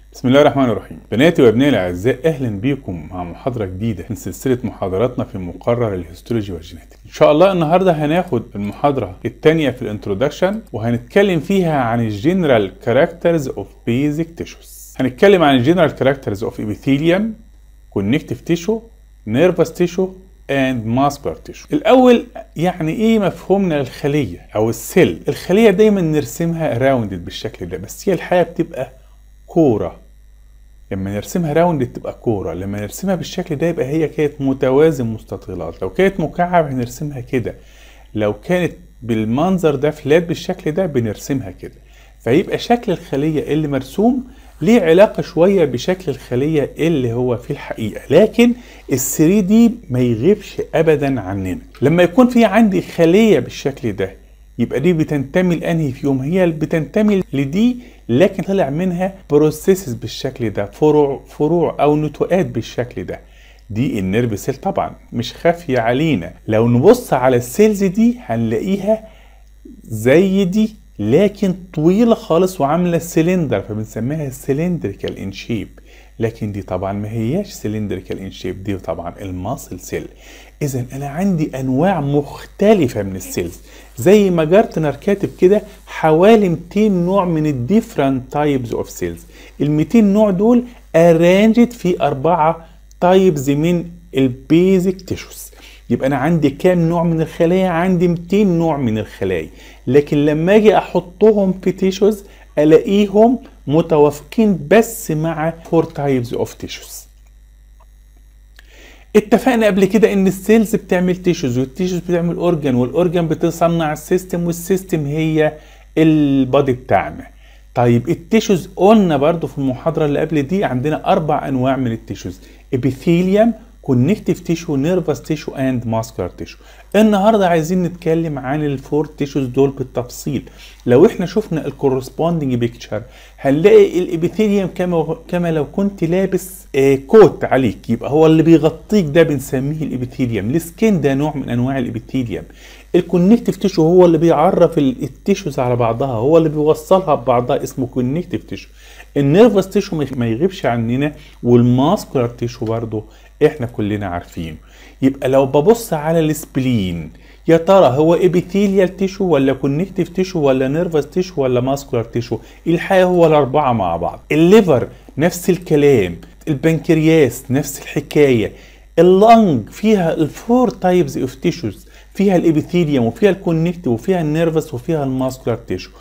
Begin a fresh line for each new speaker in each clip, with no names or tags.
بسم الله الرحمن الرحيم بناتي وابنائي الاعزاء اهلا بيكم مع محاضره جديده من سلسله محاضراتنا في مقرر الهيستولوجي والجينيتك ان شاء الله النهارده هناخد المحاضره الثانيه في الانترودكشن وهنتكلم فيها عن الجنرال كاركترز اوف بيزك تيشوز هنتكلم عن الجنرال كاركترز اوف ابيثيليوم كونكتيف تيشو نيرفس تيشو اند ماسكولار تيشو الاول يعني ايه مفهومنا للخليه او السيل الخليه دايما نرسمها راوندد بالشكل ده بس هي الحقيقه بتبقى كوره لما نرسمها راوند تبقى كوره لما نرسمها بالشكل ده يبقى هي كانت متوازن مستطيلات لو كانت مكعب هنرسمها كده لو كانت بالمنظر ده فلات بالشكل ده بنرسمها كده فيبقى شكل الخليه اللي مرسوم ليه علاقة شوية بشكل الخلية اللي هو في الحقيقة لكن ال دي ما يغيبش أبدا عننا لما يكون في عندي خلية بالشكل ده يبقى دي بتنتمي لأنهي فيهم هي اللي بتنتمي لدي لكن طلع منها بروسيسز بالشكل ده فروع فروع أو نتوءات بالشكل ده دي النيرف سيل طبعا مش خافية علينا لو نبص على السيلز دي هنلاقيها زي دي لكن طويلة خالص وعاملة سلندر فبنسميها سلندريكال ان شيب لكن دي طبعا ما هياش سلندريكال ان شيب دي طبعا الماسل سيل اذا انا عندي انواع مختلفة من السيلز زي ما جارتنر كاتب كده حوالي 200 نوع من الديفرنت تايبز اوف سيلز ال 200 نوع دول ارانجد في اربعة تايبز من البيزك تيشوز يبقى انا عندي كام نوع من الخلايا عندي 200 نوع من الخلايا لكن لما اجي احطهم في تيشوز الاقيهم متوافقين بس مع فور تايبز اوف تيشوز اتفقنا قبل كده ان السيلز بتعمل تيشوز والتيشوز بتعمل اورجان والاورجان بتصنع السيستم والسيستم هي البادي بتاعنا طيب التيشوز قلنا برضو في المحاضره اللي قبل دي عندنا اربع انواع من التيشوز ابيثيليوم كونكتيف تيشو نيرفس تيشو اند ماسكولار تيشو النهارده عايزين نتكلم عن الفور تيشوز دول بالتفصيل لو احنا شفنا الكورسبوندنج بيكتشر هنلاقي الابيثيليوم كما كما لو كنت لابس آه كوت عليك يبقى هو اللي بيغطيك ده بنسميه الابيثيليوم السكين ده نوع من انواع الابيثيليوم الكونكتيف تيشو هو اللي بيعرف التيشوز على بعضها هو اللي بيوصلها ببعضها اسمه كونكتيف تيشو النيرفس تيشو ما يغيبش عننا والماسكولار تيشو برضه احنا كلنا عارفينه يبقى لو ببص على السبلين يا ترى هو ابيثيليال تيشو ولا كونكتيف تيشو ولا نيرفس تيشو ولا ماسكولار تيشو الحقيقه هو الاربعه مع بعض الليفر نفس الكلام البنكرياس نفس الحكايه اللنج فيها الفور تايبز اوف تيشوز فيها الابيثيليوم وفيها الكونكتيف وفيها النيرفس وفيها الماسكولار تيشو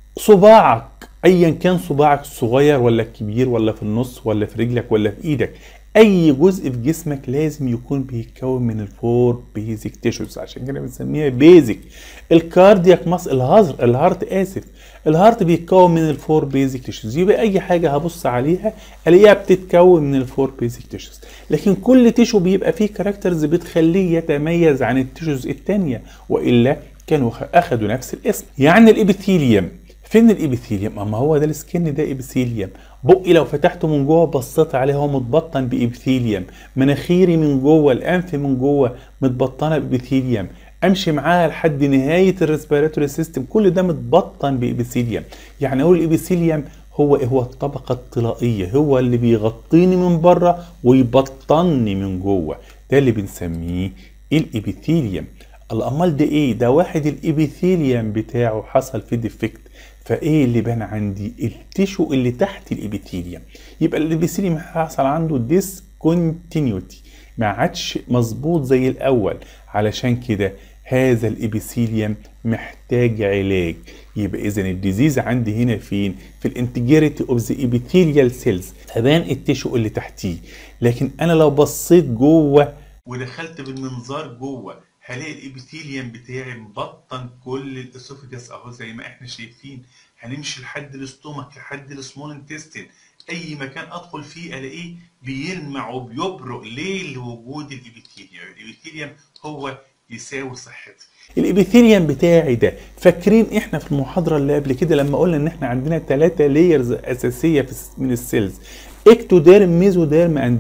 صباعك ايا كان صباعك الصغير ولا الكبير ولا في النص ولا في رجلك ولا في ايدك اي جزء في جسمك لازم يكون بيتكون من الفور بيزك تيشوز عشان كده بنسميها بيزك الكاردياك مص الهزر الهارت اسف الهارت بيتكون من الفور بيزك تيشوز يبقى اي حاجه هبص عليها الاقيها بتتكون من الفور بيزك تيشوز لكن كل تيشو بيبقى فيه كاركترز بتخليه يتميز عن التيشوز التانية والا كانوا اخدوا نفس الاسم يعني الابيثيليوم فين الابيثيليوم اما هو ده السكن ده ابيثيليوم بقي لو فتحته من جوه بصيت عليه هو متبطن بابيثيليوم مناخيري من جوه الانف من جوه متبطنه بابيثيليوم امشي معاها لحد نهايه الريسبيراتوري سيستم كل ده متبطن بابيثيليوم يعني اقول الابيثيليوم هو هو الطبقه الطلائيه هو اللي بيغطيني من بره ويبطنني من جوه ده اللي بنسميه الابيثيليوم الامال ده ايه ده واحد الابيثيليوم بتاعه حصل فيه ديفكت فايه اللي بان عندي التيشو اللي تحت الابيثيليوم يبقى الابيثيليوم حصل عنده ديسكونتينيوتي ما عادش مظبوط زي الاول علشان كده هذا الابيثيليوم محتاج علاج يبقى اذا الديزيز عندي هنا فين في الانتجريتي اوف ذا ابيثيليال سيلز فبان التيشو اللي تحتيه لكن انا لو بصيت جوه ودخلت بالمنظار جوه هلاقي الابيثيليوم بتاعي مبطن كل الاسوفجس اهو زي ما احنا شايفين هنمشي لحد الاستومك لحد السمول انتستين اي مكان ادخل فيه الاقيه بيلمع وبيبرق ليه لوجود الابيثيليوم الابيثيليوم هو يساوي صحتي الابيثيليوم بتاعي ده فاكرين احنا في المحاضره اللي قبل كده لما قلنا ان احنا عندنا ثلاثه لايرز اساسيه من السيلز اكتوديرم ميزوديرم اند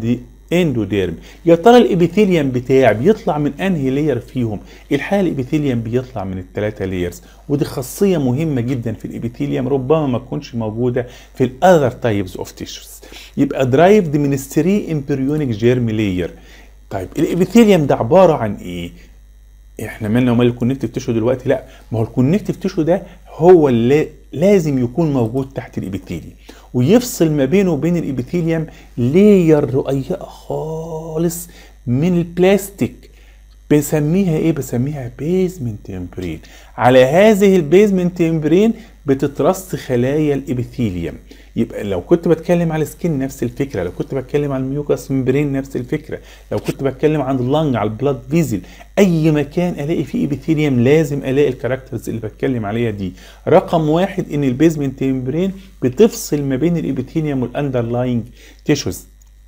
اندوديرم يا ترى الابيثيليوم بتاعي بيطلع من انهي لاير فيهم الحقيقه الابيثيليوم بيطلع من الثلاثه لايرز ودي خاصيه مهمه جدا في الابيثيليوم ربما ما تكونش موجوده في الاذر تايبز اوف تيشوز يبقى درايفد من الثري امبريونيك جيرم لاير طيب الابيثيليوم ده عباره عن ايه احنا مالنا ومال الكونكتيف تيشو دلوقتي لا ما هو الكونكتيف تيشو ده هو اللي لازم يكون موجود تحت الابيثيليوم ويفصل ما بينه وبين الابيثيليوم لير رقيقه خالص من البلاستيك بسميها ايه بسميها بيزمنت تمبرين على هذه البيزمنت تمبرين بتترص خلايا الابيثيليوم يبقى لو كنت بتكلم على السكين نفس الفكره لو كنت بتكلم على الميوكاس ممبرين نفس الفكره لو كنت بتكلم عن اللنج على البلاد فيزل اي مكان الاقي فيه ابيثيليوم لازم الاقي الكاركترز اللي بتكلم عليها دي رقم واحد ان البيزمنت ممبرين بتفصل ما بين الابيثيليوم والاندرلاينج تيشوز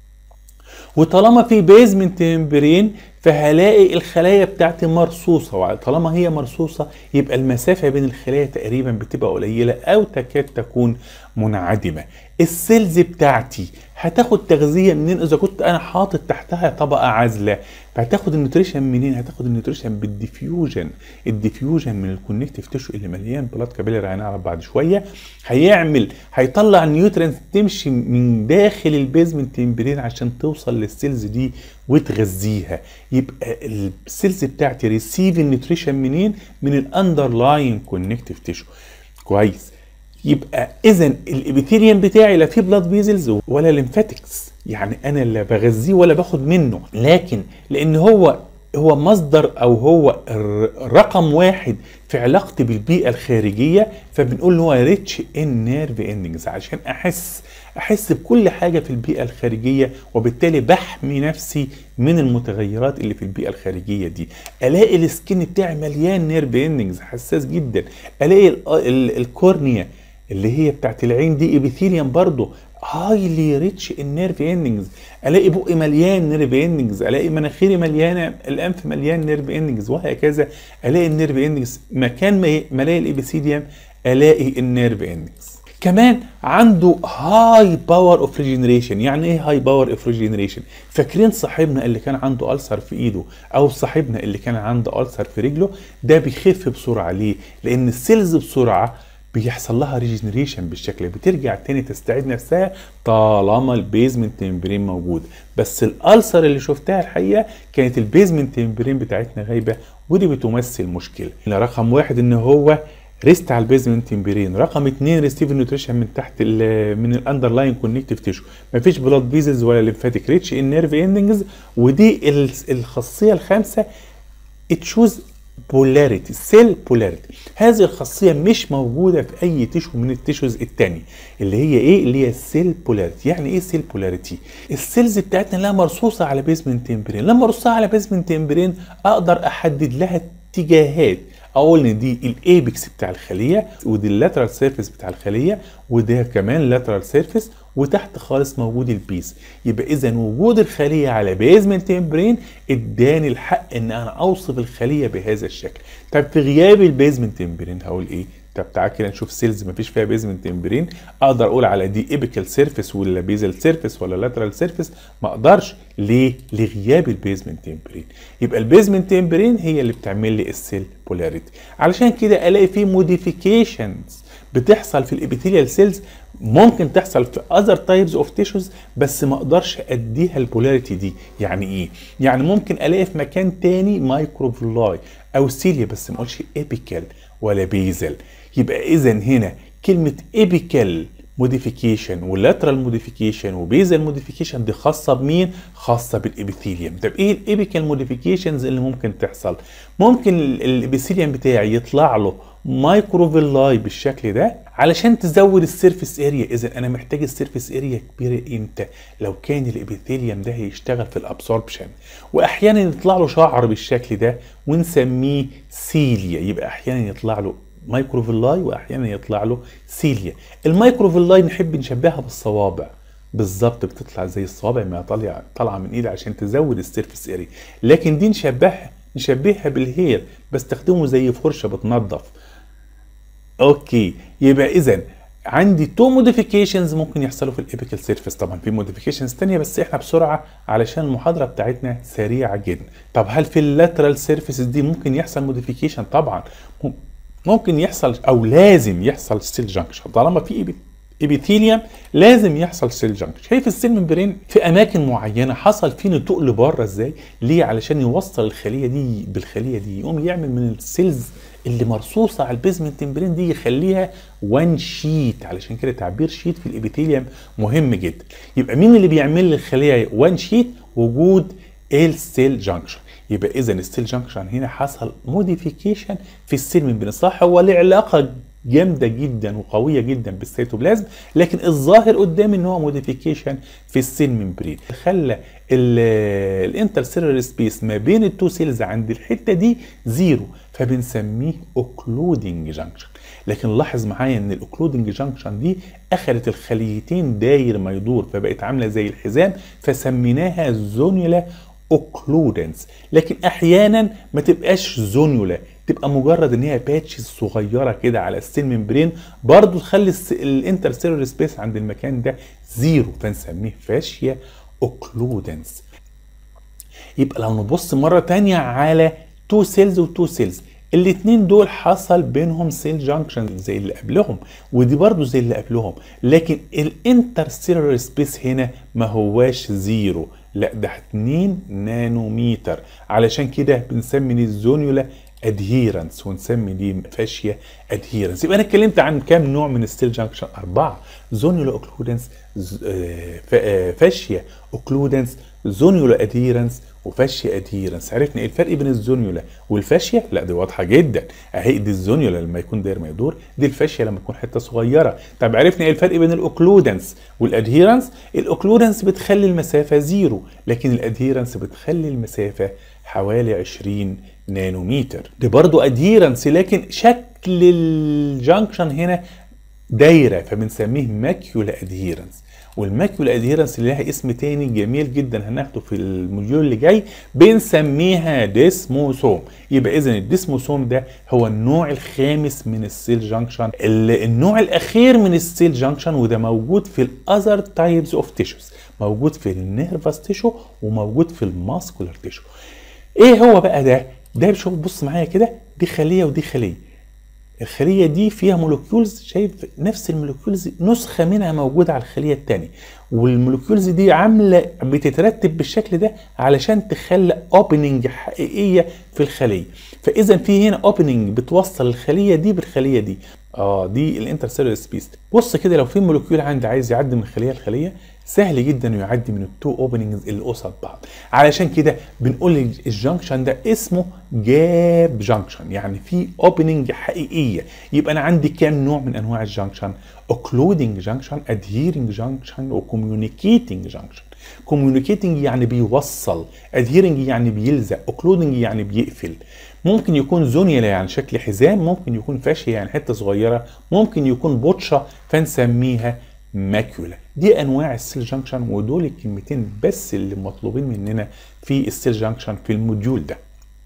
وطالما في بيزمنت ممبرين فهلاقي الخلايا بتاعتي مرصوصه وطالما هي مرصوصه يبقى المسافه بين الخلايا تقريبا بتبقى قليله او تكاد تكون منعدمه السيلز بتاعتي هتاخد تغذيه منين اذا كنت انا حاطط تحتها طبقه عازله فهتاخد النيوتريشن منين هتاخد النيوتريشن بالديفيوجن الديفيوجن من الكونكتيف تيشو اللي مليان بلاد كابيلر هنعرف بعد شويه هيعمل هيطلع نيوترينز تمشي من داخل البيزمنت تمبرين عشان توصل للسيلز دي وتغذيها يبقى السيلز بتاعتي ريسيف النيوتريشن منين من الاندرلاين كونكتيف تيشو كويس يبقى اذا الابيثيليوم بتاعي لا فيه بلاد فيزلز ولا ليمفاتكس يعني انا لا بغذيه ولا باخد منه لكن لان هو هو مصدر او هو رقم واحد في علاقتي بالبيئه الخارجيه فبنقول له هو ريتش ان نيرف اندنجز عشان احس احس بكل حاجه في البيئه الخارجيه وبالتالي بحمي نفسي من المتغيرات اللي في البيئه الخارجيه دي الاقي السكين بتاعي مليان نيرف اندنجز حساس جدا الاقي الكورنيا اللي هي بتاعت العين دي ابيثيليوم برضه هايلي ريتش النيرف اندنجز الاقي بقي مليان نيرف اندنجز الاقي مناخيري مليانه الانف مليان نيرف اندنجز وهكذا الاقي النيرف اندنجز مكان ما الاقي الابيثيليوم الاقي النيرف اندنجز كمان عنده هاي باور اوف ريجنريشن يعني ايه هاي باور اوف ريجنريشن فاكرين صاحبنا اللي كان عنده ألسر في ايده او صاحبنا اللي كان عنده ألسر في رجله ده بيخف بسرعه ليه لان السيلز بسرعه بيحصل لها ريجنريشن بالشكل بترجع تاني تستعيد نفسها طالما البيزمنت تمبرين موجود بس الالسر اللي شفتها الحقيقه كانت البيزمنت تمبرين بتاعتنا غايبه ودي بتمثل مشكله رقم واحد ان هو ريست على البيزمنت تمبرين رقم اثنين ريستيف نيوتريشن من تحت ال من الاندرلاين كونكتيف تيشو مفيش بلاد فيزلز ولا ليمفاتيك ريتش النيرف اندنجز ودي الخاصيه الخامسه تشوز بولاريتي سيل بولاريتي هذه الخاصيه مش موجوده في اي تيشو من التيشوز التاني اللي هي ايه اللي هي السيل بولاريتي يعني ايه سيل بولاريتي السيلز بتاعتنا لها مرصوصه على بيزمنت تمبرين لما ارصها على بيزمنت تمبرين اقدر احدد لها اتجاهات اقول ان دي الايبكس بتاع الخليه ودي اللاترال سيرفيس بتاع الخليه وده كمان لاترال سيرفيس وتحت خالص موجود البيس يبقى اذا وجود الخليه على بيزمنت تمبرين اداني الحق ان انا اوصف الخليه بهذا الشكل طب في غياب البيزمنت تمبرين هقول ايه طب تعالى كده نشوف سيلز مفيش فيها بيزمنت تمبرين اقدر اقول على دي ايبيكال سيرفيس ولا بيزل سيرفيس ولا لاترال سيرفيس ما اقدرش ليه لغياب البيزمنت تمبرين يبقى البيزمنت تمبرين هي اللي بتعمل لي السيل بولاريتي علشان كده الاقي فيه موديفيكيشنز بتحصل في الابيثيليال سيلز ممكن تحصل في اذر تايبز اوف تيشوز بس ما اقدرش اديها البولاريتي دي يعني ايه يعني ممكن الاقي في مكان تاني مايكروفلاي او سيليا بس ما اقولش ايبيكال ولا بيزل يبقى اذا هنا كلمه ايبيكال موديفيكيشن ولاترال موديفيكيشن وبيزل موديفيكيشن دي خاصه بمين خاصه بالابيثيليوم طب ايه الايبيكال موديفيكيشنز اللي ممكن تحصل ممكن الابيثيليوم بتاعي يطلع له مايكروفيلاي بالشكل ده علشان تزود السيرفيس اريا اذا انا محتاج السيرفيس اريا كبيره امتى لو كان الابيثيليوم ده هيشتغل في الابسوربشن واحيانا يطلع له شعر بالشكل ده ونسميه سيليا يبقى احيانا يطلع له مايكروفيلاي واحيانا يطلع له سيليا المايكروفيلاي نحب نشبهها بالصوابع بالظبط بتطلع زي الصوابع ما طالعه طالعه من ايدي عشان تزود السيرفيس اريا لكن دي نشبهها نشبهها بالهير بستخدمه زي فرشه بتنظف اوكي يبقى اذا عندي تو موديفيكيشنز ممكن يحصلوا في الابيكال سيرفيس طبعا في موديفيكيشنز تانية بس احنا بسرعه علشان المحاضره بتاعتنا سريعه جدا طب هل في اللاترال سيرفيسز دي ممكن يحصل موديفيكيشن طبعا ممكن يحصل او لازم يحصل ستيل جانكشن طالما في ابيثيليوم لازم يحصل سيل جانكشن شايف السيل ممبرين في اماكن معينه حصل فيه نتوء لبره ازاي ليه علشان يوصل الخليه دي بالخليه دي يقوم يعمل من السيلز اللي مرصوصه على البيزمنت ممبرين دي يخليها وان شيت علشان كده تعبير شيت في الابيثيليوم مهم جدا يبقى مين اللي بيعمل لي الخليه وان شيت وجود السيل جانكشن يبقى اذا السيل جانكشن هنا حصل موديفيكيشن في السيل ممبرين صح هو له علاقه جامده جدا وقويه جدا بالسيتوبلازم لكن الظاهر قدامي ان هو موديفيكيشن في السيل ممبرين خلى الانترسيلر سبيس ما بين التو سيلز عند الحته دي زيرو فبنسميه اوكلودنج جانكشن لكن لاحظ معايا ان الاوكلودنج جانكشن دي اخذت الخليتين داير ما يدور فبقت عامله زي الحزام فسميناها زونيولا اوكلودنس لكن احيانا ما تبقاش زونيولا تبقى مجرد ان هي باتشز صغيره كده على السيل ممبرين برضو تخلي الانترسيلر سبيس عند المكان ده زيرو فنسميه فاشيا اوكلودنس يبقى لو نبص مره تانية على تو سيلز وتو سيلز الاتنين دول حصل بينهم سيل جانكشن زي اللي قبلهم ودي برضو زي اللي قبلهم لكن الانترسيلر سبيس هنا ما هواش زيرو لا ده 2 نانومتر علشان كده بنسمي دي الزونيولا ادهيرنس ونسمي دي فاشيا ادهيرنس يبقى انا اتكلمت عن كام نوع من الستيل جانكشن اربعه زونيولا اوكلودنس فاشيا اوكلودنس زونيولا ادهيرنس وفاشيا ادهيرنس عرفنا ايه الفرق بين الزونيولا والفاشيا لا دي واضحه جدا اهي دي الزونيولا لما يكون داير ما يدور دي الفاشيا لما تكون حته صغيره طب عرفنا ايه الفرق بين الاوكلودنس والادهيرنس الاوكلودنس بتخلي المسافه زيرو لكن الادهيرنس بتخلي المسافه حوالي 20 نانومتر دي برضو ادهيرنس لكن شكل الجانكشن هنا دايره فبنسميه ماكيولا ادهيرنس والماكيولا ادهيرنس اللي لها اسم تاني جميل جدا هناخده في الموديول اللي جاي بنسميها ديسموسوم يبقى اذا الديسموسوم ده هو النوع الخامس من السيل جانكشن النوع الاخير من السيل جانكشن وده موجود في الاذر تايبس اوف تيشوز موجود في النيرفس تيشو وموجود في الماسكولار تيشو ايه هو بقى ده ده شوف بص معايا كده دي خليه ودي خليه الخليه دي فيها مولكيولز شايف نفس المولكيولز نسخه منها موجوده على الخليه الثانيه والمولكيولز دي عامله بتترتب بالشكل ده علشان تخلق اوبننج حقيقيه في الخليه فاذا في هنا اوبننج بتوصل الخليه دي بالخليه دي اه دي الانترسيلر سبيس بص كده لو في مولكيول عندي عايز يعدي من خليه لخليه سهل جدا يعدي من التو اوبننجز اللي قصاد بعض علشان كده بنقول الجنكشن ده اسمه جاب جنكشن يعني في اوبننج حقيقيه يبقى انا عندي كام نوع من انواع الجنكشن اوكلودنج جنكشن ادهيرنج جنكشن وكوميونيكيتنج جنكشن كوميونيكيتنج يعني بيوصل ادهيرنج يعني بيلزق اوكلودنج يعني بيقفل ممكن يكون زونيلا يعني شكل حزام ممكن يكون فاشية يعني حته صغيره ممكن يكون بوتشه فنسميها ماكيولا دي انواع السيل جانكشن ودول الكلمتين بس اللي مطلوبين مننا في السيل جانكشن في الموديول ده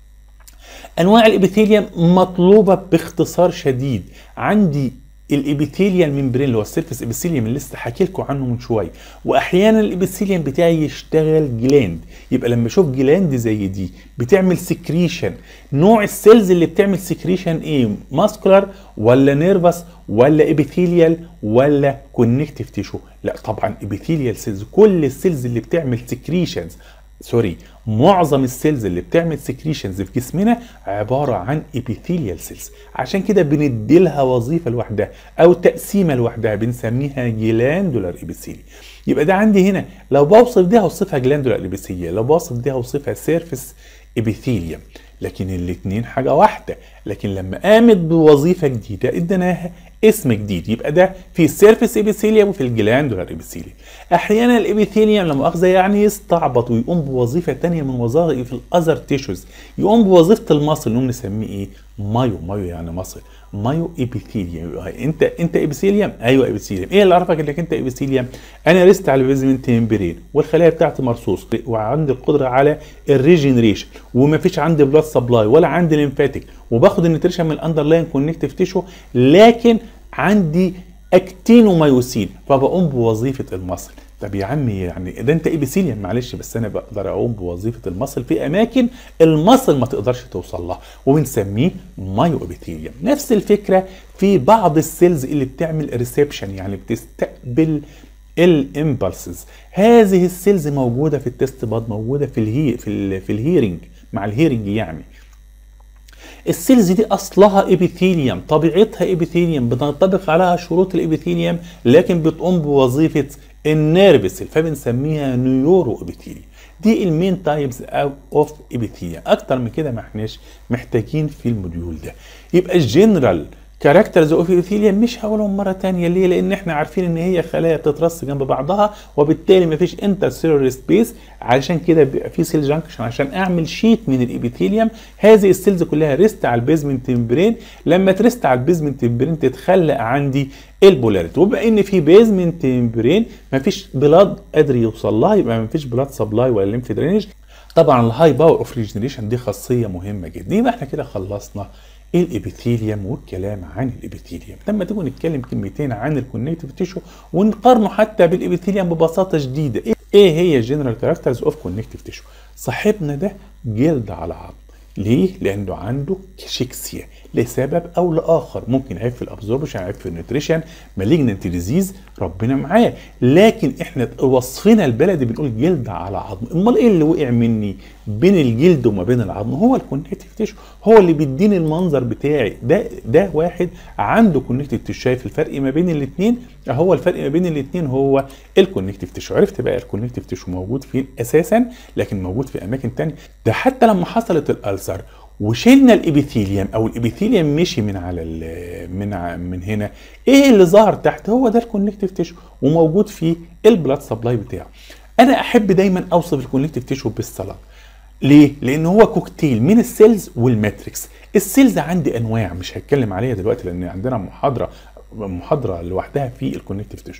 انواع الابيثيليوم مطلوبه باختصار شديد عندي الابيثيليال ممبرين اللي هو السيرفس ابيثيليوم اللي لسه حكي لكم عنه من شويه واحيانا الابيثيليوم بتاعي يشتغل جلاند يبقى لما اشوف جلاند زي دي بتعمل سكريشن نوع السيلز اللي بتعمل سكريشن ايه ماسكولار ولا نيرفس ولا ابيثيليال ولا كونكتيف تيشو لا طبعا ابيثيليال سيلز كل السيلز اللي بتعمل سكريشنز سوري معظم السيلز اللي بتعمل سكريشنز في جسمنا عباره عن ابيثيليال سيلز عشان كده بندي لها وظيفه لوحدها او تقسيمه لوحدها بنسميها جلاندولار ابيثيلي يبقى ده عندي هنا لو بوصف دي هوصفها جلاندولار ابيثيليا لو بوصف دي هوصفها سيرفيس ابيثيليوم لكن الاتنين حاجه واحده لكن لما قامت بوظيفه جديده اديناها اسم جديد يبقى ده في السيرفيس ابيثيليوم وفي الجلاندولار ابيثيليوم احيانا الابيثيليوم لما مؤاخذه يعني يستعبط ويقوم بوظيفه تانية من وظائف الاذر تيشوز يقوم بوظيفه المصل نقوم نسميه ايه مايو مايو يعني مصل مايو ابيثيليوم انت انت ابيثيليوم ايوه ابيثيليوم ايه اللي عرفك انك انت ابيثيليوم انا رست على البيزمنت ممبرين والخلايا بتاعتي مرصوص وعندي القدره على الريجنريشن ومفيش عندي بلاد سبلاي ولا عندي ليمفاتيك وباخد النيوتريشن من الاندرلاين كونكتيف تيشو لكن عندي اكتينوميوسين فبقوم بوظيفه المصل طب يا عمي يعني ده انت ايبيثيليوم معلش بس انا بقدر اقوم بوظيفه المصل في اماكن المصل ما تقدرش توصل لها وبنسميه مايو ابيثيليوم نفس الفكره في بعض السيلز اللي بتعمل ريسبشن يعني بتستقبل الامبلسز هذه السيلز موجوده في التست باد موجوده في الهي في ال في الهيرنج مع الهيرنج يعني السيلز دي اصلها ابيثيليوم طبيعتها ابيثيليوم بتنطبق عليها شروط الابيثيليوم لكن بتقوم بوظيفه النيرف سيل فبنسميها نيورو ابيثيليوم دي المين تايبس اوف ابيثيليوم اكتر من كده ما احناش محتاجين في الموديول ده يبقى الجنرال كاركترز اوف ابيثيليوم مش هقولهم مره تانية ليه لان احنا عارفين ان هي خلايا بتترص جنب بعضها وبالتالي مفيش انتر سيلولر سبيس علشان كده بيبقى في سيل جانكشن عشان اعمل شيت من الابيثيليوم هذه السيلز كلها ريست على البيزمنت تمبرين لما تريست على البيزمنت تمبرين تتخلق عندي البولاريتي وبما ان في بيزمنت تمبرين مفيش بلاد قادر يوصل لها يبقى مفيش بلاد سبلاي ولا ليمف درينج طبعا الهاي باور اوف ريجنريشن دي خاصيه مهمه جدا يبقى احنا كده خلصنا الابيثيليوم والكلام عن الابيثيليوم لما تيجي نتكلم كلمتين عن الكونكتيف تيشو ونقارنه حتى بالابيثيليوم ببساطه شديده ايه هي الجنرال كاركترز اوف كونكتيف تيشو صاحبنا ده جلد على عظم ليه؟ لأنه عنده كاشيكسيا لسبب أو لآخر ممكن عيب في الأبزوربشن عيب في النيوتريشن مالجننت ديزيز ربنا معاه لكن احنا وصفنا البلدي بنقول جلد على عظم امال ايه اللي وقع مني بين الجلد وما بين العظم هو الكونكتيف تيشو هو اللي بيديني المنظر بتاعي ده ده واحد عنده كونكتيف تيشو شايف الفرق ما بين الاثنين هو الفرق ما بين الاثنين هو الكونكتيف تيشو عرفت بقى الكونكتيف تيشو موجود فين اساسا لكن موجود في اماكن تانية ده حتى لما حصلت الالسر وشلنا الابيثيليوم او الابيثيليوم مشي من على من ع- من هنا ايه اللي ظهر تحت هو ده الكونكتيف تيشو وموجود فيه البلاد سبلاي بتاعه انا احب دايما اوصف الكونكتيف تيشو بالصلاه ليه؟ لان هو كوكتيل من السيلز والماتريكس السيلز عندي انواع مش هتكلم عليها دلوقتي لان عندنا محاضره محاضره لوحدها في الكونكتيف تيشو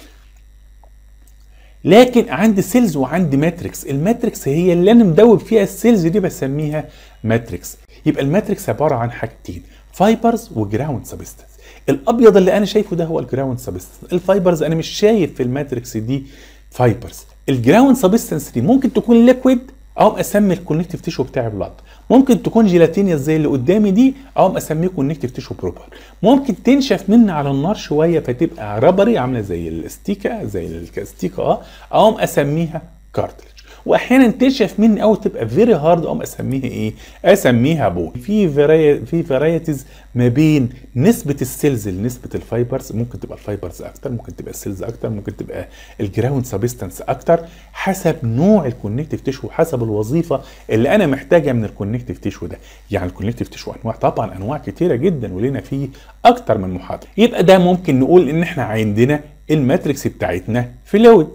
لكن عندي سيلز وعندي ماتريكس الماتريكس هي اللي انا مدوب فيها السيلز دي بسميها ماتريكس يبقى الماتريكس عباره عن حاجتين فايبرز وجراوند سبستنس الابيض اللي انا شايفه ده هو الجراوند سبستنس الفايبرز انا مش شايف في الماتريكس دي فايبرز الجراوند سبستنس دي ممكن تكون ليكويد او اسمي الكونكتيف تيشو بتاعي بلاد ممكن تكون جيلاتينيا زي اللي قدامي دي او اسميه كونكتيف تيشو بروبر ممكن تنشف مني على النار شويه فتبقى ربري عامله زي الاستيكا زي الكاستيكا اه او اسميها كارتلج واحيانا تنشف مني او تبقى فيري هارد اقوم اسميها ايه اسميها بون في فراي في فرايتيز ما بين نسبه السيلز لنسبه الفايبرز ممكن تبقى الفايبرز اكتر ممكن تبقى السيلز اكتر ممكن تبقى الجراوند سبستانس اكتر حسب نوع الكونكتيف تيشو حسب الوظيفه اللي انا محتاجها من الكونكتيف تيشو ده يعني الكونكتيف تيشو انواع طبعا انواع كتيره جدا ولنا فيه اكتر من محاضره يبقى ده ممكن نقول ان احنا عندنا الماتريكس بتاعتنا فلويد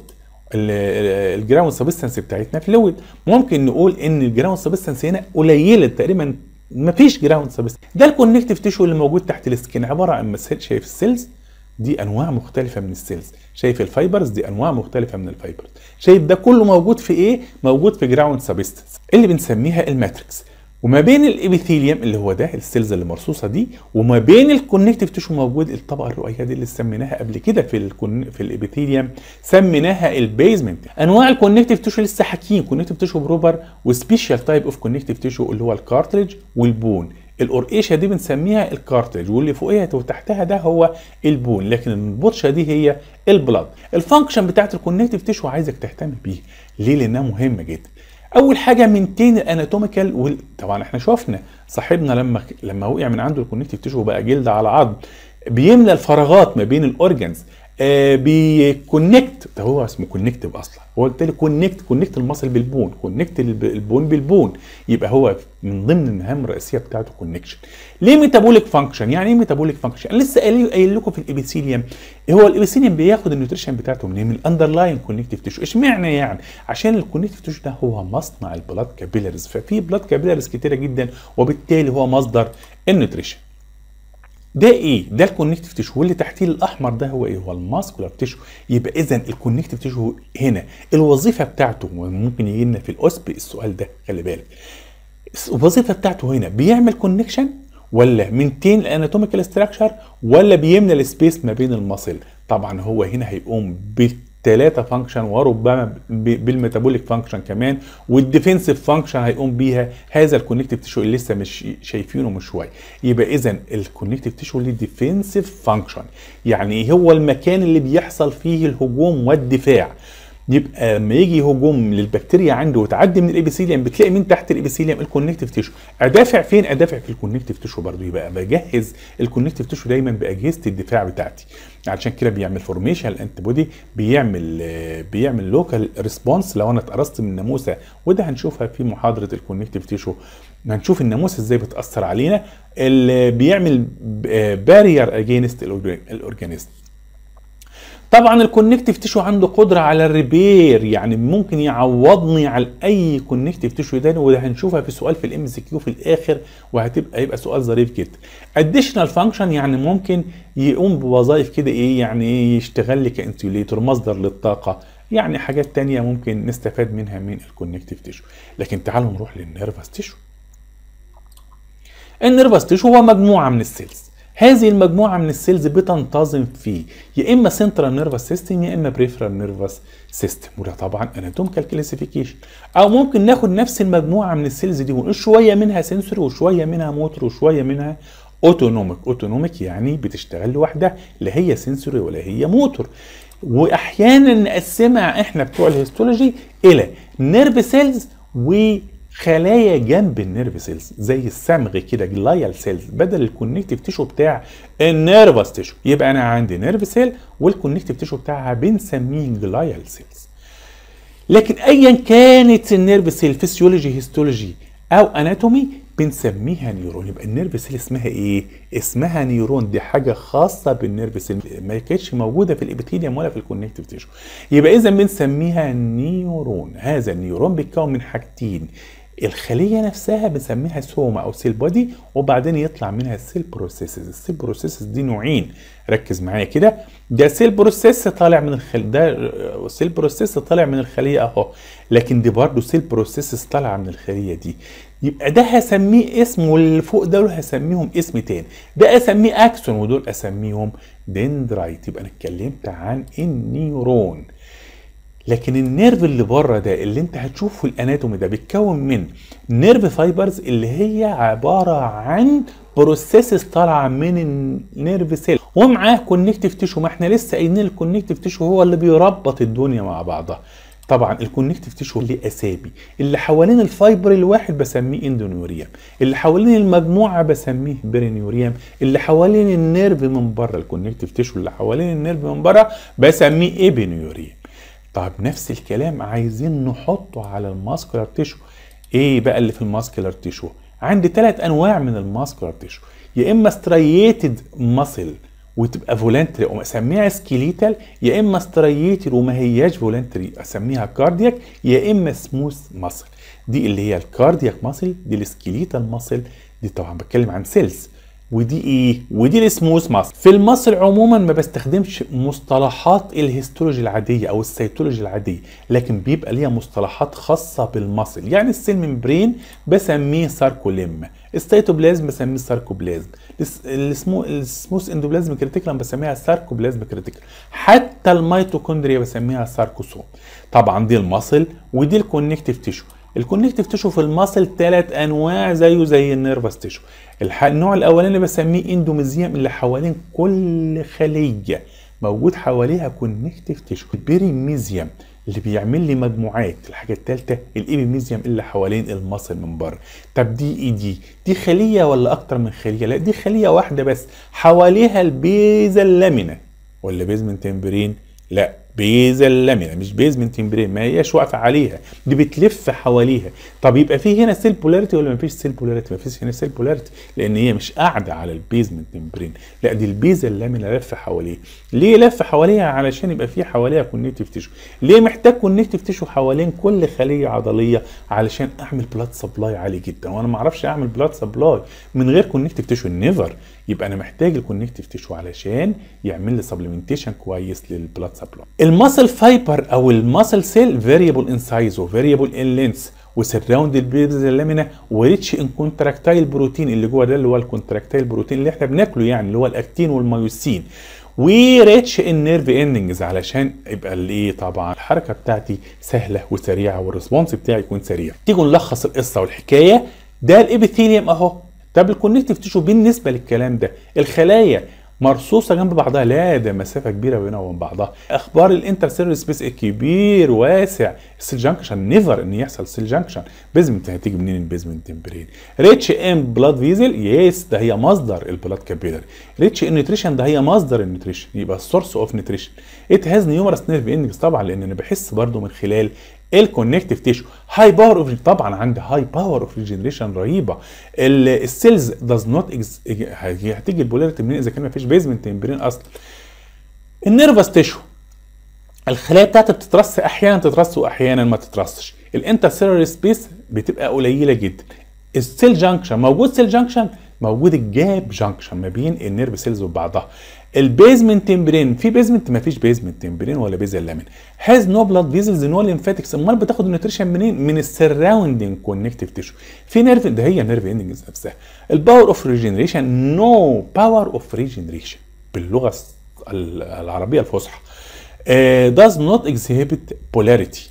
الجراوند سبستانس بتاعتنا فلويد ممكن نقول ان الجراوند سبستانس هنا قليله تقريبا ما فيش جراوند سبستانس ده الكونكتيف تيشو اللي موجود تحت السكين عباره عن مسيل شايف السيلز دي انواع مختلفه من السيلز شايف الفايبرز دي انواع مختلفه من الفايبرز شايف ده كله موجود في ايه موجود في جراوند سبستانس اللي بنسميها الماتريكس وما بين الابيثيليوم اللي هو ده السيلز اللي مرصوصه دي وما بين الكونكتيف تيشو موجود الطبقه الرئيسيه دي اللي سميناها قبل كده في الكون في الابيثيليوم سميناها البيزمنت انواع الكونكتيف تيشو لسه حاكيين كونكتيف تيشو بروبر وسبيشال تايب اوف كونكتيف تيشو اللي هو الكارتريج والبون القرقيشه دي بنسميها الكارتريج واللي فوقيها وتحتها ده هو البون لكن البطشه دي هي البلاد الفانكشن بتاعت الكونكتيف تيشو عايزك تهتم بيه ليه لانها مهمه جدا اول حاجه مينتين الاناتوميكال وال... طبعا احنا شفنا صاحبنا لما لما وقع من عنده الكونكتيف تيشو بقى جلد على عظم بيملى الفراغات ما بين الاورجنز آه بيكونكت ده هو اسمه كونكتيف اصلا هو قلت لي كونكت كونكت المصل بالبون كونكت البون بالبون يبقى هو من ضمن المهام الرئيسيه بتاعته كونكشن ليه ميتابوليك فانكشن يعني ايه ميتابوليك فانكشن انا لسه قايل قايل لكم في الابيثيليوم هو الابيثيليوم بياخد النيوتريشن بتاعته منين من الاندرلاين كونكتيف تيشو اشمعنى يعني عشان الكونكتيف تيشو ده هو مصنع البلاد كابيلاريز ففي بلاد كابيلاريز كتيره جدا وبالتالي هو مصدر النيوتريشن ده ايه؟ ده الكونكتيف تيشو واللي تحتيه الاحمر ده هو ايه؟ هو الماسكولار تيشو يبقى اذا الكونكتيف تيشو هنا الوظيفه بتاعته ممكن يجي لنا في الاوسب السؤال ده خلي بالك الوظيفه بتاعته هنا بيعمل كونكشن ولا مينتين الاناتوميكال ستراكشر ولا بيملى السبيس ما بين المصل طبعا هو هنا هيقوم بالثلاثه فانكشن وربما ب- بالميتابوليك فانكشن كمان والديفنسيف فانكشن هيقوم بيها هذا الكونكتيف تيشو اللي لسه مش شايفينه من شويه يبقى اذا الكونكتيف تيشو ليه ديفنسيف فانكشن يعني إيه هو المكان اللي بيحصل فيه الهجوم والدفاع يبقى لما يجي هجوم للبكتيريا عنده وتعدي من الابيثيليوم بتلاقي من تحت الابيثيليوم الكونكتيف تيشو ادافع فين ادافع في الكونكتيف تيشو برضو يبقى بجهز الكونكتيف تيشو دايما باجهزه الدفاع بتاعتي عشان كده بيعمل فورميشن الانتي بودي بيعمل آه، بيعمل لوكال ريسبونس لو انا اتقرصت من ناموسه وده هنشوفها في محاضره الكونكتيف تيشو هنشوف الناموسه ازاي بتاثر علينا اللي بيعمل بارير اجينست الاورجانيزم طبعا الكونكتيف تيشو عنده قدره على الريبير يعني ممكن يعوضني على اي كونكتيف تيشو تاني وده هنشوفها في سؤال في الام سي كيو في الاخر وهتبقى يبقى سؤال ظريف جدا اديشنال فانكشن يعني ممكن يقوم بوظائف كده ايه يعني ايه يشتغل لي كانسيوليتور مصدر للطاقه يعني حاجات تانية ممكن نستفاد منها من الكونكتيف تيشو لكن تعالوا نروح للنيرفس تيشو النيرفس تيشو هو مجموعه من السيلز هذه المجموعه من السيلز بتنتظم في يا اما سنترال نيرفس سيستم يا اما بريفرال نيرفس سيستم وده طبعا اناتوميكال كلاسيفيكيشن او ممكن ناخد نفس المجموعه من السيلز دي ونقول شويه منها سنسوري وشويه منها موتور وشويه منها اوتونوميك اوتونوميك يعني بتشتغل لوحدها لا هي سنسوري ولا هي موتور واحيانا نقسمها احنا بتوع الهيستولوجي الى نيرف سيلز وخلايا جنب النيرف سيلز زي الصمغ كده جلايال سيلز بدل الكونكتيف تيشو بتاع النيرفس تيشو يبقى انا عندي نيرف سيل والكونكتيف تيشو بتاعها بنسميه جلايال سيلز لكن ايا كانت النيرف سيل فيسيولوجي هيستولوجي او اناتومي بنسميها نيورون يبقى النيرف سيل اسمها ايه اسمها نيورون دي حاجه خاصه بالنيرف سيل ما كانتش موجوده في الابيثيليوم ولا في الكونكتيف تيشو يبقى اذا بنسميها نيورون هذا النيورون بيتكون من حاجتين الخليه نفسها بنسميها سوما او سيل بودي وبعدين يطلع منها السيل بروسيسز السيل بروسيسز دي نوعين ركز معايا كده ده سيل بروسيس طالع من الخل ده سيل بروسيس طالع من الخليه اهو لكن دي برضه سيل بروسيسز طالعه من الخليه دي يبقى ده هسميه اسم واللي فوق دول هسميهم اسم تاني ده اسميه اكسون ودول اسميهم دندرايت يبقى انا اتكلمت عن النيورون لكن النيرف اللي بره ده اللي انت هتشوفه الاناتومي ده بيتكون من نيرف فايبرز اللي هي عباره عن بروسيسز طالعه من النيرف سيل ومعاه كونكتيف تيشو ما احنا لسه قايلين الكونكتيف تيشو هو اللي بيربط الدنيا مع بعضها طبعا الكونكتيف تيشو ليه اسامي اللي حوالين الفايبر الواحد بسميه اندونيوريم اللي حوالين المجموعه بسميه برينيوريم اللي حوالين النيرف من بره الكونكتيف تيشو اللي حوالين النيرف من بره بسميه ايبينيوريم طب نفس الكلام عايزين نحطه على الماسكولار تيشو ايه بقى اللي في الماسكولار تيشو عندي ثلاث انواع من الماسكولار تيشو يا اما سترييتد ماسل وتبقى فولنتري واسميها سكيليتال يا اما سترييتد وما هياش فولنتري اسميها كاردياك يا اما سموث ماسل دي اللي هي الكاردياك ماسل دي السكيليتال ماسل دي طبعا بتكلم عن سيلز ودي ايه ودي السموث ماسل في المصل عموما ما بستخدمش مصطلحات الهيستولوجي العاديه او السيتولوجي العاديه لكن بيبقى ليها مصطلحات خاصه بالمصل يعني السيل ممبرين بسميه ساركوليم السيتوبلازم بسميه ساركوبلازم السمو السموث اندوبلازم كريتيكلم بسميها ساركوبلازم كريتيكل حتى الميتوكوندريا بسميها ساركوسوم طبعا دي المصل ودي الكونكتيف تيشو الكونكتيف تيشو في المصل ثلاث انواع زيه زي النيرفس تيشو النوع الاولاني بسميه اندوميزيوم اللي حوالين كل خليه موجود حواليها كونكتيف تيشو البيريميزيوم اللي بيعمل لي مجموعات الحاجه الثالثه الايبيميزيوم اللي حوالين المصل من بره طب دي ايه دي دي خليه ولا اكتر من خليه لا دي خليه واحده بس حواليها البيزا اللامينا ولا بيزمنت تمبرين لا بيزا اللامينا مش بيزمنت تمبرين ما هياش واقفه عليها دي بتلف حواليها طب يبقى في هنا سيل بولاريتي ولا ما فيش سيل بولاريتي ما فيش هنا سيل بولاريتي لان هي مش قاعده على البيزمنت تمبرين لا دي البيزا اللامينا لف حواليها ليه لف حواليها علشان يبقى في حواليها كونكتيف تيشو ليه محتاج كونكتيف تيشو حوالين كل خليه عضليه علشان اعمل بلاد سبلاي عالي جدا وانا ما اعرفش اعمل بلاد سبلاي من غير كونكتيف تيشو نيفر يبقى انا محتاج الكونكتيف تيشو علشان يعمل لي سبلمنتيشن كويس للبلاد سبلاي الماسل فايبر او الماسل سيل فاريبل ان سايز وفاريبل ان لينس وسراوند البيزل لامينا وريتش ان كونتراكتايل بروتين اللي جوه ده اللي هو الكونتراكتايل بروتين اللي احنا بناكله يعني اللي هو الاكتين والمايوسين وريتش النيرف اندنجز علشان يبقى الايه طبعا الحركه بتاعتي سهله وسريعه والريسبونس بتاعي يكون سريع تيجوا نلخص القصه والحكايه ده الابيثيليوم اهو طب الكونكتيف تيشو بالنسبه للكلام ده الخلايا مرصوصه جنب بعضها لا ده مسافه كبيره بينها وبين بعضها اخبار الانترسيلر سبيس كبير واسع السيل جانكشن نيفر ان يحصل سيل جانكشن بيزمنت هتيجي منين البيزمنت تمبرين ريتش ام بلاد فيزل يس ده هي مصدر البلاد كابيلاري ريتش ان نيوتريشن ده هي مصدر النيوتريشن يبقى السورس اوف نيوتريشن ات هاز نيومرس نيرف اندكس طبعا لان انا بحس برضو من خلال الكونكتيف تيشو هاي باور اوف طبعا عندي هاي باور اوف ريجنريشن رهيبه السيلز داز نوت هتيجي البولاريتي منين اذا كان ما فيش بيزمنت تمبرين اصلا النيرفس تيشو الخلايا بتاعتي بتترص احيانا تترص واحيانا ما تترصش الانترسيلر سبيس بتبقى قليله جدا السيل جانكشن موجود سيل جانكشن موجود الجاب جانكشن ما بين النيرف سيلز وبعضها البيزمنت تمبرين في بيزمنت ما فيش بيزمنت تمبرين ولا بيزل لامين هاز نو بلاد فيزلز نو ليمفاتكس امال بتاخد النيوتريشن منين من السراوندنج كونكتيف تيشو في نيرف ده هي نيرف اندنجز نفسها الباور اوف ريجنريشن نو باور اوف ريجنريشن باللغه العربيه الفصحى uh, does not exhibit polarity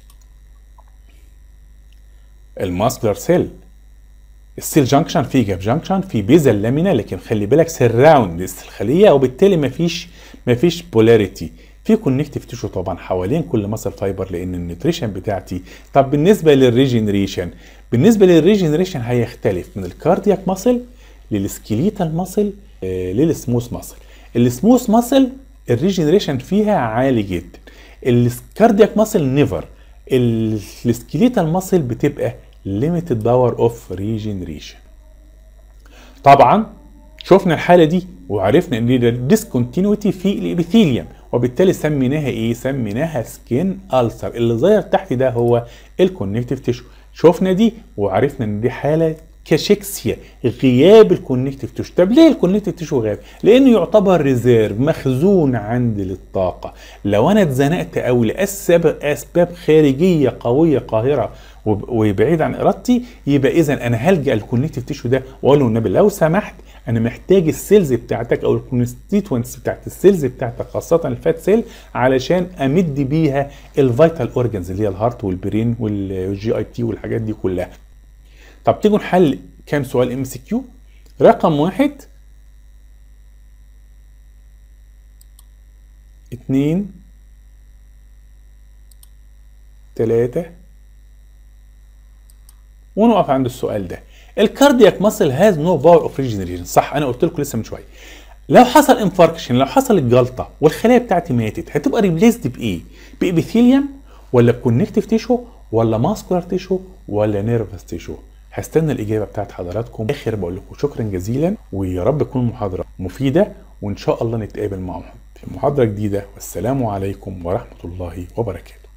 الماسكولار سيل السيل جانكشن في جاب جانكشن في بيزل لامينا لكن خلي بالك سراوند الخليه وبالتالي مفيش مفيش بولاريتي في كونكتيف تيشو طبعا حوالين كل ماسل فايبر لان النيوتريشن بتاعتي طب بالنسبه للريجنريشن بالنسبه للريجنريشن هيختلف من الكاردياك ماسل للسكيليتال ماسل آه للسموث ماسل السموث ماسل الريجنريشن فيها عالي جدا الكاردياك ماسل نيفر السكيليتال ماسل بتبقى limited power of regeneration طبعا شفنا الحاله دي وعرفنا ان ده ديسكونتينيوتي في الابيثيليوم وبالتالي سميناها ايه سميناها سكين ألسر اللي ظاهر تحت ده هو الكونكتيف تيشو شفنا دي وعرفنا ان دي حاله كاشيكسيا غياب الكونكتيف تيشو طب ليه الكونكتيف تيشو غاب لانه يعتبر ريزيرف مخزون عندي للطاقه لو انا اتزنقت قوي لاسباب اسباب خارجيه قويه قاهره وبعيد عن ارادتي يبقى اذا انا هلجا الكونكتيف تيشو ده واقول له النبي لو سمحت انا محتاج السيلز بتاعتك او الكونستيتوينتس بتاعت السيلز بتاعتك خاصه الفات سيل علشان امد بيها الفيتال اورجنز اللي هي الهارت والبرين والجي اي تي والحاجات دي كلها طب تيجوا نحل كام سؤال ام سي كيو رقم واحد اتنين تلاتة ونقف عند السؤال ده الكاردياك ماسل هاز نو باور اوف ريجنريشن صح انا قلت لكم لسه من شويه لو حصل انفاركشن لو حصلت جلطه والخلايا بتاعتي ماتت هتبقى ريبليسد بايه بابيثيليوم ولا بكونكتيف تيشو ولا ماسكولار تيشو ولا نيرفس تيشو هستنى الاجابه بتاعت حضراتكم اخر بقول لكم شكرا جزيلا ويا رب تكون محاضره مفيده وان شاء الله نتقابل معهم في محاضره جديده والسلام عليكم ورحمه الله وبركاته